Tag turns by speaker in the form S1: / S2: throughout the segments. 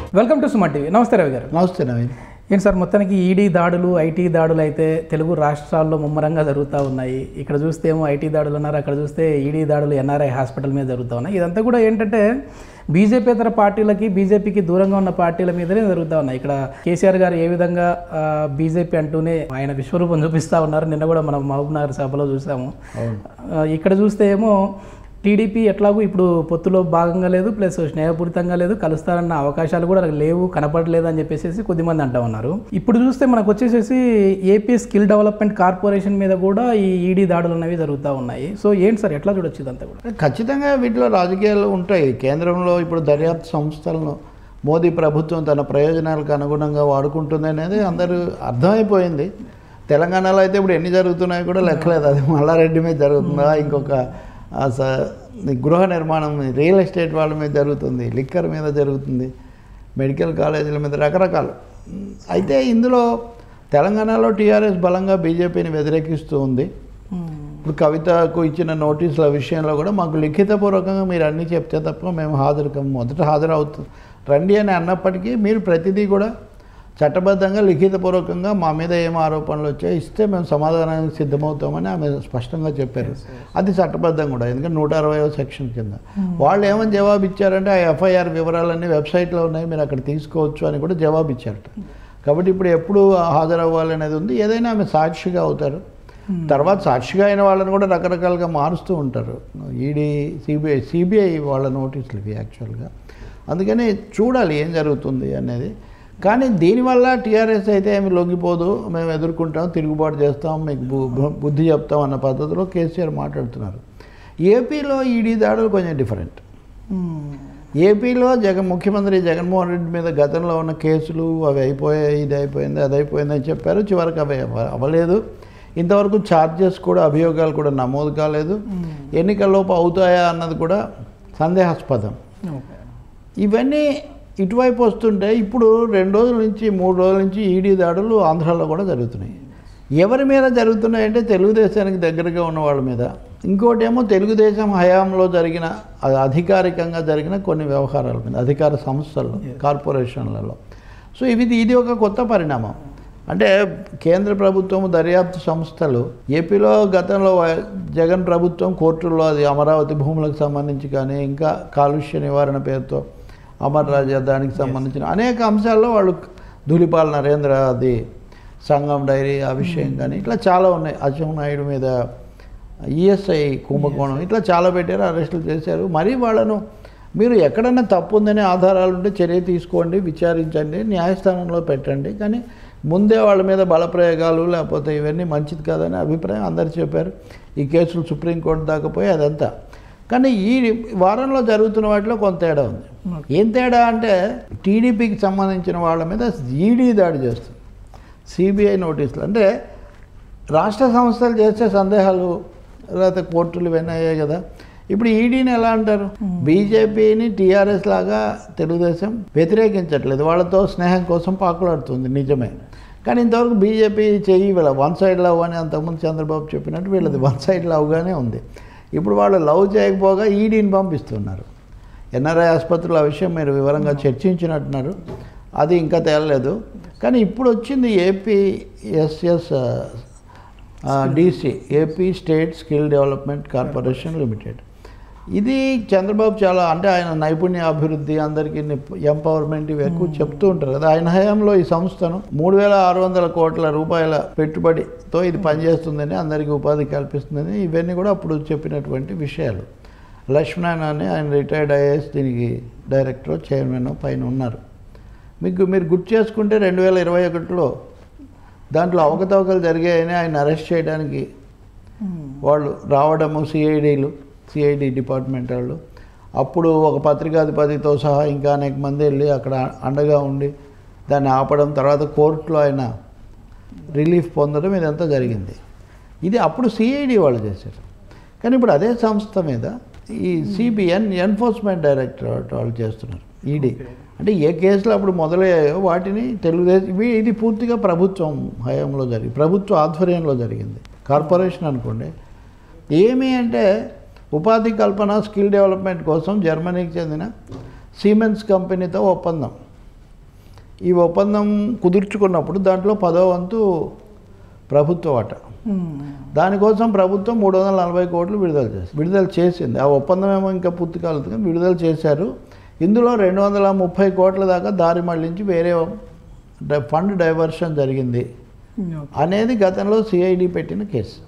S1: Welcome to Suman TV నమస్తే రవి గారు
S2: నమస్తే నవీన్
S1: ఏంటి సార్ మొత్తానికి ఈడీ దాడులు ఐటీ దాడులు అయితే తెలుగు రాష్ట్రాల్లో ముమ్మరంగా జరుగుతూ ఉన్నాయి ఇక్కడ చూస్తే ఏమో ఐటీ దాడులు ఉన్నారు అక్కడ చూస్తే ఈడీ దాడులు ఎన్ఆర్ఐ హాస్పిటల్ మీద జరుగుతూ ఉన్నాయి ఇదంతా కూడా ఏంటంటే బీజేపీతర పార్టీలకి బీజేపీకి దూరంగా ఉన్న పార్టీల మీదనే జరుగుతూ ఉన్నాయి ఇక్కడ కేసీఆర్ గారు ఏ విధంగా బీజేపీ అంటూనే ఆయన విశ్వరూపం చూపిస్తూ ఉన్నారు నిన్న కూడా మనం మహబూబ్ నగర్ సభలో చూసాము ఆ, ఇక్కడ చూస్తే ఏమో టీడీపీ ఎట్లాగూ ఇప్పుడు పొత్తులో భాగంగా లేదు ప్లస్ స్నేహపూరితంగా లేదు కలుస్తారన్న అవకాశాలు కూడా లేవు కనపడలేదు అని చెప్పేసి కొద్దిమంది అంటా ఉన్నారు ఇప్పుడు చూస్తే మనకు వచ్చేసేసి ఏపీ స్కిల్ డెవలప్మెంట్ కార్పొరేషన్ మీద కూడా ఈ ఈడీ దాడులు అనేవి జరుగుతూ ఉన్నాయి సో ఏంటి సార్ ఎట్లా చూడొచ్చు ఇదంతా కూడా
S2: ఖచ్చితంగా వీటిలో రాజకీయాలు ఉంటాయి కేంద్రంలో ఇప్పుడు దర్యాప్తు సంస్థలను మోదీ ప్రభుత్వం తన ప్రయోజనాలకు అనుగుణంగా వాడుకుంటుంది అనేది అందరూ అర్థమైపోయింది తెలంగాణలో అయితే ఇప్పుడు ఎన్ని జరుగుతున్నాయో కూడా లెక్కలేదు అది మల్లారెడ్డి మీద జరుగుతుందా ఇంకొక ఆ స- గృహ నిర్మాణం రియల్ ఎస్టేట్ వాళ్ళ మీద జరుగుతుంది లిక్కర్ మీద జరుగుతుంది మెడికల్ కాలేజీల మీద రకరకాలు అయితే ఇందులో తెలంగాణలో టీఆర్ఎస్ బలంగా బీజేపీని వ్యతిరేకిస్తూ ఉంది ఇప్పుడు కవితకు ఇచ్చిన నోటీసుల విషయంలో కూడా మాకు లిఖితపూర్వకంగా మీరు అన్నీ చెప్తే తప్ప మేము హాజరు కమ్ము మొదట హాజరవుతూ రండి అని అన్నప్పటికీ మీరు ప్రతిదీ కూడా చట్టబద్ధంగా లిఖితపూర్వకంగా మా మీద ఏం ఆరోపణలు వచ్చాయో ఇస్తే మేము సమాధానానికి సిద్ధమవుతామని ఆమె స్పష్టంగా చెప్పారు అది చట్టబద్ధం కూడా ఎందుకంటే నూట అరవైవ సెక్షన్ కింద వాళ్ళు ఏమని జవాబు ఇచ్చారంటే ఆ ఎఫ్ఐఆర్ వివరాలన్నీ వెబ్సైట్లో ఉన్నాయి మీరు అక్కడ తీసుకోవచ్చు అని కూడా జవాబు ఇచ్చారట కాబట్టి ఇప్పుడు ఎప్పుడు హాజరవ్వాలి అనేది ఉంది ఏదైనా ఆమె సాక్షిగా అవుతారు తర్వాత సాక్షిగా అయిన వాళ్ళని కూడా రకరకాలుగా మారుస్తూ ఉంటారు ఈడీ సిబిఐ సిబిఐ వాళ్ళ నోటీసులు ఇవి యాక్చువల్గా అందుకని చూడాలి ఏం జరుగుతుంది అనేది కానీ దీనివల్ల టీఆర్ఎస్ అయితే ఏమి లొంగిపోదు మేము ఎదుర్కొంటాం తిరుగుబాటు చేస్తాం మీకు బు- బు- బుద్ధి చెప్తాం అన్న పద్ధతిలో కేసీఆర్ మాట్లాడుతున్నారు ఏపీలో ఈడీ దాడులు కొంచెం డిఫరెంట్ ఏపీలో జగన్ ముఖ్యమంత్రి జగన్మోహన్ రెడ్డి మీద గతంలో ఉన్న కేసులు అవి అయిపోయాయి ఇది అయిపోయింది అది అయిపోయింది అని చెప్పారు చివరికి అవి అవ- అవ్వలేదు ఇంతవరకు ఛార్జెస్ కూడా అభియోగాలు కూడా నమోదు కాలేదు ఎన్నికల్లోపు అవుతాయా అన్నది కూడా సందేహాస్పదం ఇవన్నీ ఇటువైపు వస్తుంటే ఇప్పుడు రెండు రోజుల నుంచి మూడు రోజుల నుంచి ఈడీ దాడులు ఆంధ్రాలో కూడా జరుగుతున్నాయి ఎవరి మీద జరుగుతున్నాయంటే తెలుగుదేశానికి దగ్గరగా ఉన్న వాళ్ళ మీద ఇంకోటి ఏమో తెలుగుదేశం హయాంలో జరిగిన అది అధికారికంగా జరిగిన కొన్ని వ్యవహారాల మీద అధికార సంస్థల్లో కార్పొరేషన్లలో సో ఇది ఇది ఒక కొత్త పరిణామం అంటే కేంద్ర ప్రభుత్వం దర్యాప్తు సంస్థలు ఏపీలో గతంలో వై- జగన్ ప్రభుత్వం కోర్టుల్లో అది అమరావతి భూములకు సంబంధించి కానీ ఇంకా కాలుష్య నివారణ పేరుతో అమర్ రాజా దానికి సంబంధించిన అనేక అంశాల్లో వాళ్ళు ధూళిపాల నరేంద్ర అది సంగం డైరీ ఆ విషయం కానీ ఇట్లా చాలా ఉన్నాయి అచ్చెం నాయుడు మీద ఈఎస్ఐ కుంభకోణం ఇట్లా చాలా పెట్టారు అరెస్టులు చేశారు మరి వాళ్ళను మీరు ఎక్కడన్నా తప్పు ఉందనే ఆధారాలు ఉంటే చర్య తీసుకోండి విచారించండి న్యాయస్థానంలో పెట్టండి కానీ ముందే వాళ్ళ మీద బలప్రయోగాలు లేకపోతే ఇవన్నీ మంచిది కాదని అభిప్రాయం అందరు చెప్పారు ఈ కేసులు సుప్రీంకోర్టు దాకా పోయి అదంతా కానీ ఈ వారంలో జరుగుతున్న వాటిలో కొంత తేడా ఉంది ఏం తేడా అంటే టీడీపీకి సంబంధించిన వాళ్ళ మీద ఈడీ దాడి చేస్తుంది సిబిఐ నోటీసులు అంటే రాష్ట్ర సంస్థలు చేసే సందేహాలు లేకపోతే కోర్టులు ఇవన్నీ అయ్యాయి కదా ఇప్పుడు ఈడీని ఎలా అంటారు బీజేపీని టీఆర్ఎస్ లాగా తెలుగుదేశం వ్యతిరేకించట్లేదు వాళ్ళతో స్నేహం కోసం పాకులాడుతుంది నిజమే కానీ ఇంతవరకు బీజేపీ చెయ్యి వీళ్ళ వన్ సైడ్ లవ్ అని అంతకుముందు చంద్రబాబు చెప్పినట్టు వీళ్ళది వన్ సైడ్ లవ్గానే ఉంది ఇప్పుడు వాళ్ళు లవ్ చేయకపోగా ఈడీని పంపిస్తున్నారు ఎన్ఆర్ఐ ఆసుపత్రులు ఆ విషయం మీరు వివరంగా చర్చించినట్టున్నారు అది ఇంకా తేలలేదు కానీ ఇప్పుడు వచ్చింది AP SS DC AP state skill development corporation limited ఇది చంద్రబాబు చాలా అంటే ఆయన నైపుణ్య అభివృద్ధి అందరికీ ఎంపవర్మెంట్ ఇవి ఎక్కువ చెప్తూ ఉంటారు కదా ఆయన హయాంలో ఈ సంస్థను మూడు వేల ఆరు వందల కోట్ల రూపాయల పెట్టుబడితో ఇది పనిచేస్తుందని అందరికీ ఉపాధి కల్పిస్తుందని ఇవన్నీ కూడా అప్పుడు చెప్పినటువంటి విషయాలు లక్ష్మణ్ అని ఆయన రిటైర్డ్ ఐఏఎస్ దీనికి డైరెక్టర్ చైర్మన్ పైన ఉన్నారు మీకు మీరు గుర్తు చేసుకుంటే రెండు వేల ఇరవై ఒకటిలో దాంట్లో అవకతవకలు జరిగాయని ఆయన అరెస్ట్ చేయడానికి వాళ్ళు రావడము సిఐడీలు సిఐడి డిపార్ట్మెంట్ వాళ్ళు అప్పుడు ఒక పత్రికాధిపతితో సహా ఇంకా అనేక మంది వెళ్ళి అక్కడ అండగా ఉండి దాన్ని ఆపడం తర్వాత కోర్టులో ఆయన రిలీఫ్ పొందడం ఇదంతా జరిగింది ఇది అప్పుడు సిఐడి వాళ్ళు చేశారు కానీ ఇప్పుడు అదే సంస్థ మీద ఈ సిబిఎన్ ఎన్ఫోర్స్మెంట్ డైరెక్టరేట్ వాళ్ళు చేస్తున్నారు ఈడీ అంటే ఏ కేసులు అప్పుడు మొదలయ్యాయో వాటిని తెలుగుదేశం ఇవి ఇది పూర్తిగా ప్రభుత్వం హయాంలో జరిగి ప్రభుత్వ ఆధ్వర్యంలో జరిగింది కార్పొరేషన్ అనుకోండి ఏమి అంటే ఉపాధి కల్పన స్కిల్ డెవలప్మెంట్ కోసం జర్మనీకి చెందిన సీమెన్స్ కంపెనీతో ఒప్పందం ఈ ఒప్పందం కుదుర్చుకున్నప్పుడు దాంట్లో పదో వంతు ప్రభుత్వ వాట దానికోసం ప్రభుత్వం మూడు వందల నలభై కోట్లు విడుదల చేసింది విడుదల చేసింది ఆ ఒప్పందం ఏమో ఇంకా పూర్తి కాలేదు కానీ విడుదల చేశారు ఇందులో రెండు వందల ముప్పై కోట్ల దాకా దారి మళ్లించి వేరే డ- ఫండ్ డైవర్షన్ జరిగింది అనేది గతంలో సిఐడి పెట్టిన కేసు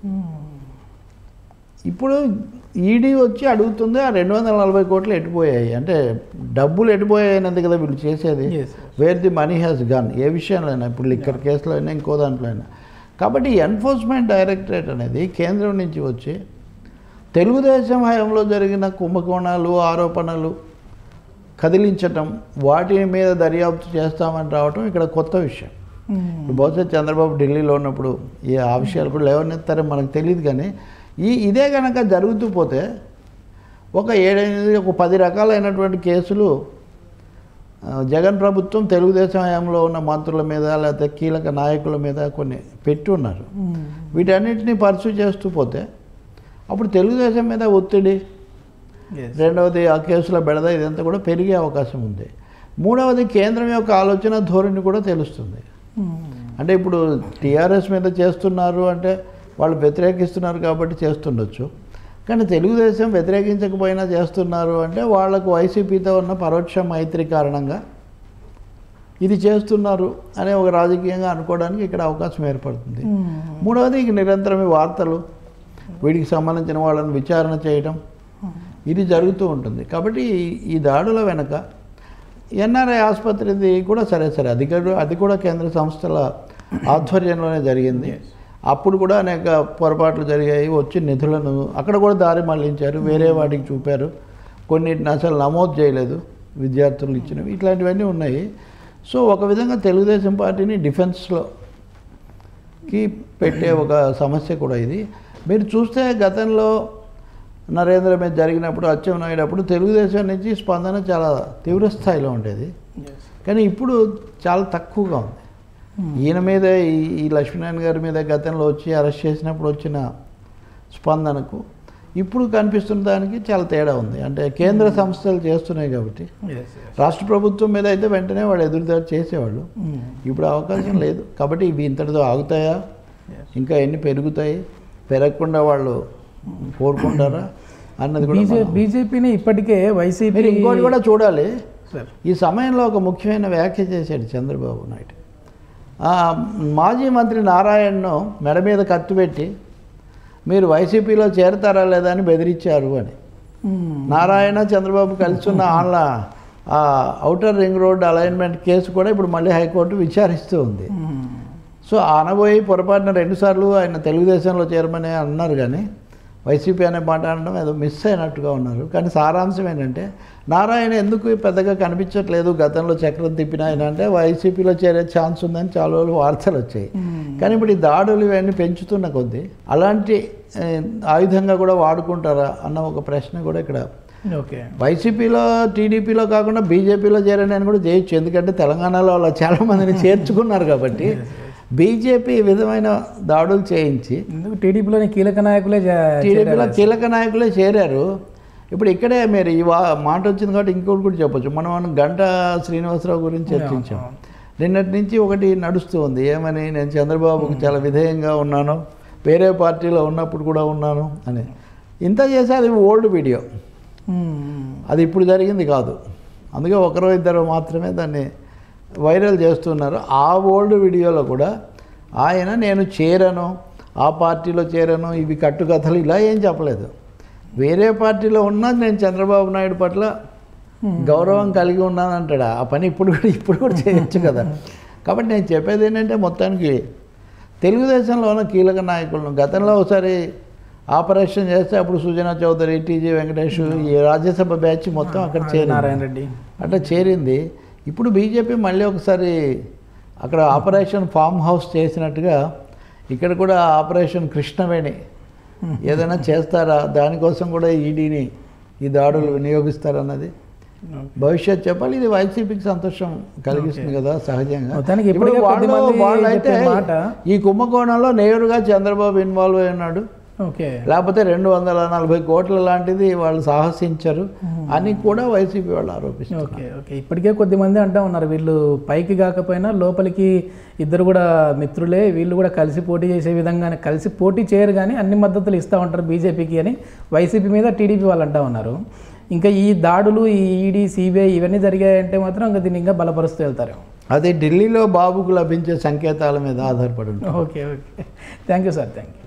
S2: ఇప్పుడు ఈడీ వచ్చి అడుగుతుంది ఆ రెండు వందల నలభై కోట్లు ఎటుపోయాయి అంటే డబ్బులు ఎటుపోయాయి అనేది కదా వీళ్ళు చేసేది
S1: Yes,
S2: where the money has gone ఏ విషయంలో అయినా ఇప్పుడు లిక్కర్ కేసులో అయినా ఇంకో దాంట్లో అయినా కాబట్టి ఎన్ఫోర్స్మెంట్ డైరెక్టరేట్ అనేది కేంద్రం నుంచి వచ్చి తెలుగుదేశం హయాంలో జరిగిన కుంభకోణాలు ఆరోపణలు కదిలించటం వాటి మీద దర్యాప్తు చేస్తామని రావటం ఇక్కడ కొత్త విషయం ఇప్పుడు బహుశా చంద్రబాబు ఢిల్లీలో ఉన్నప్పుడు ఈ ఆ విషయాలు కూడా లేవనెత్తారో మనకు తెలియదు కానీ ఈ ఇదే కనుక జరుగుతూ పోతే ఒక ఏడెనిమిది ఒక పది రకాలైనటువంటి కేసులు ఆ, జగన్ ప్రభుత్వం తెలుగుదేశం హయాంలో ఉన్న మంత్రుల మీద లేకపోతే కీలక నాయకుల మీద కొన్ని పెట్టి ఉన్నారు వీటన్నిటిని పర్సూ చేస్తూ పోతే అప్పుడు తెలుగుదేశం మీద ఒత్తిడి రెండవది ఆ కేసుల బెడద ఇదంతా కూడా పెరిగే అవకాశం ఉంది మూడవది కేంద్రం యొక్క ఆలోచన ధోరణి కూడా తెలుస్తుంది అంటే ఇప్పుడు టీఆర్ఎస్ మీద చేస్తున్నారు అంటే వాళ్ళు వ్యతిరేకిస్తున్నారు కాబట్టి చేస్తుండొచ్చు కానీ తెలుగుదేశం వ్యతిరేకించకపోయినా చేస్తున్నారు అంటే వాళ్లకు వైసీపీతో ఉన్న పరోక్ష మైత్రి కారణంగా ఇది చేస్తున్నారు అనే ఒక రాజకీయంగా అనుకోవడానికి ఇక్కడ అవకాశం ఏర్పడుతుంది మూడవది ఇక నిరంతరం ఈ వార్తలు వీటికి సంబంధించిన వాళ్ళని విచారణ చేయడం ఇది జరుగుతూ ఉంటుంది కాబట్టి ఈ- ఈ దాడుల వెనక ఎన్ఆర్ఐ ఆసుపత్రిది కూడా సరే సరే అది కూడా అది కూడా కేంద్ర సంస్థల ఆధ్వర్యంలోనే జరిగింది అప్పుడు కూడా అనేక పొరపాట్లు జరిగాయి వచ్చి నిధులను అక్కడ కూడా దారి మళ్లించారు వేరే వాటికి చూపారు కొన్నిటిని అసలు నమోదు చేయలేదు విద్యార్థులు ఇచ్చినవి ఇట్లాంటివన్నీ ఉన్నాయి సో ఒక విధంగా తెలుగుదేశం పార్టీని డిఫెన్స్లో కి పెట్టే ఒక సమస్య కూడా ఇది మీరు చూస్తే గతంలో నరేంద్ర మీద జరిగినప్పుడు అచ్చెన్నాయుడు అప్పుడు తెలుగుదేశం నుంచి స్పందన చాలా తీవ్ర స్థాయిలో ఉండేది కానీ ఇప్పుడు చాలా తక్కువగా ఉంది ఈయన మీద ఈ ఈ లక్ష్మీనారాయణ గారి మీద గతంలో వచ్చి అరెస్ట్ చేసినప్పుడు వచ్చిన స్పందనకు ఇప్పుడు కనిపిస్తున్న దానికి చాలా తేడా ఉంది అంటే కేంద్ర సంస్థలు చేస్తున్నాయి కాబట్టి రాష్ట్ర ప్రభుత్వం మీద అయితే వెంటనే వాళ్ళు ఎదురుదాడి చేసేవాళ్ళు ఇప్పుడు అవకాశం లేదు కాబట్టి ఇవి ఇంతటితో ఆగుతాయా ఇంకా ఎన్ని పెరుగుతాయి పెరగకుండా వాళ్ళు కోరుకుంటారా అన్నది కూడా
S1: బీజే
S2: మనం-
S1: బీజేపీని ఇప్పటికే వైసీపీ
S2: మీరు ఇంకోటి కూడా చూడాలి
S1: సార్
S2: ఈ సమయంలో ఒక ముఖ్యమైన వ్యాఖ్య చేశాడు చంద్రబాబు నాయుడు ఆ, మాజీ మంత్రి నారాయణను మెడ మీద కత్తి పెట్టి మీరు వైసీపీలో చేరతారా లేదా అని బెదిరించారు అని నారాయణ చంద్రబాబు కలిసి ఉన్న ఆన్ల ఆ outer ring road alignment case కూడా ఇప్పుడు మళ్ళీ హైకోర్టు విచారిస్తూ ఉంది సో ఆ అనబోయి పొరపాటున రెండుసార్లు ఆయన తెలుగుదేశంలో చేరమని అన్నారు కానీ వైసీపీ అనే మాట అనడం ఏదో మిస్ అయినట్టుగా ఉన్నారు కానీ సారాంశం ఏంటంటే నారాయణ ఎందుకు పెద్దగా కనిపించట్లేదు గతంలో చక్రం తిప్పిన ఆయన అంటే వైసీపీలో చేరే ఛాన్స్ ఉందని చాలా రోజులు వార్తలు వచ్చాయి కానీ ఇప్పుడు ఈ దాడులు ఇవన్నీ పెంచుతున్న కొద్దీ అలాంటి ఏ, ఆయుధంగా కూడా వాడుకుంటారా అన్న ఒక ప్రశ్న కూడా ఇక్కడ
S1: ఓకే
S2: వైసీపీలో టీడీపీలో కాకుండా బీజేపీలో చేరని అని కూడా చేయొచ్చు ఎందుకంటే తెలంగాణలో అలా చాలామందిని చేర్చుకున్నారు కాబట్టి బీజేపీ ఈ విధమైన దాడులు చేయించి
S1: ఎందుకు టీడీపీలోని కీలక నాయకులే జా-
S2: టీడీపీలో
S1: చేరారు.
S2: కీలక నాయకులే చేరారు ఇప్పుడు ఇక్కడే మీరు ఈ వా మాట వచ్చింది కాబట్టి ఇంకోటి కూడా చెప్పొచ్చు మనం మనం గంట శ్రీనివాసరావు గురించి చర్చించాం నిన్నటి నుంచి ఒకటి నడుస్తూ ఉంది ఏమని నేను చంద్రబాబుకు చాలా విధేయంగా ఉన్నాను వేరే పార్టీలో ఉన్నప్పుడు కూడా ఉన్నాను అని ఇంత చేసి అది ఓల్డ్ వీడియో
S1: మ్మ్.
S2: అది ఇప్పుడు జరిగింది కాదు అందుకే ఒకరో ఇద్దరు మాత్రమే దాన్ని వైరల్ చేస్తున్నారు ఆ ఓల్డ్ వీడియోలో కూడా ఆయన నేను చేరను ఆ పార్టీలో చేరను ఇవి కట్టుకథలు ఇలా ఏం చెప్పలేదు వేరే పార్టీలో ఉన్నా నేను చంద్రబాబు నాయుడు పట్ల గౌరవం కలిగి ఉన్నాను అంటాడు ఆ పని ఇప్పుడు కూడా ఇప్పుడు కూడా చేయొచ్చు కదా కాబట్టి నేను చెప్పేది ఏంటంటే మొత్తానికి తెలుగుదేశంలో ఉన్న కీలక నాయకులను గతంలో ఒకసారి ఆపరేషన్ చేస్తే అప్పుడు సుజనా చౌదరి టీజీ వెంకటేష్ ఈ రాజ్యసభ బ్యాచ్ మొత్తం అక్కడ చేరింది
S1: నారాయణ రెడ్డి
S2: అట్లా చేరింది ఇప్పుడు బీజేపీ మళ్ళీ ఒకసారి అక్కడ ఆపరేషన్ ఫామ్ హౌస్ చేసినట్టుగా ఇక్కడ కూడా ఆపరేషన్ కృష్ణవేణి ఏదైనా చేస్తారా దానికోసం కూడా ఈడీని ఈ దాడులు వినియోగిస్తారన్నది భవిష్యత్ చెప్పాలి ఇది వైసీపీకి సంతోషం కలిగిస్తుంది కదా సహజంగా
S1: మొత్తానికి
S2: ఇప్పుడు
S1: ఇప్పటికే కొద్ది
S2: వాళ్ళు
S1: మంది
S2: వాళ్ళైతే
S1: చెప్పే మాట
S2: ఈ కుంభకోణంలో నేరుగా చంద్రబాబు ఇన్వాల్వ్ అయి ఉన్నాడు
S1: ఓకే
S2: లేకపోతే రెండు వందల నలభై కోట్ల లాంటిది వాళ్ళు సాహసించరు అని కూడా వైసీపీ వాళ్ళు ఆరోపిస్తారు
S1: ఓకే ఓకే ఇప్పటికే కొద్దిమంది అంటా ఉన్నారు వీళ్ళు పైకి కాకపోయినా లోపలికి ఇద్దరు కూడా మిత్రులే వీళ్ళు కూడా కలిసి పోటీ చేసే విధంగానే కలిసి పోటీ చేయరు కానీ అన్ని మద్దతులు ఇస్తూ ఉంటారు బీజేపీకి అని వైసీపీ మీద టీడీపీ వాళ్ళు అంటా ఉన్నారు ఇంకా ఈ దాడులు ఈ ఈడీ సిబిఐ ఇవన్నీ జరిగాయంటే మాత్రం ఇంకా దీన్ని ఇంకా బలపరుస్తూ వెళ్తారు
S2: అది ఢిల్లీలో బాబుకు లభించే సంకేతాల మీద ఆధారపడి ఉంటుంది
S1: okay okay thank you sir thank you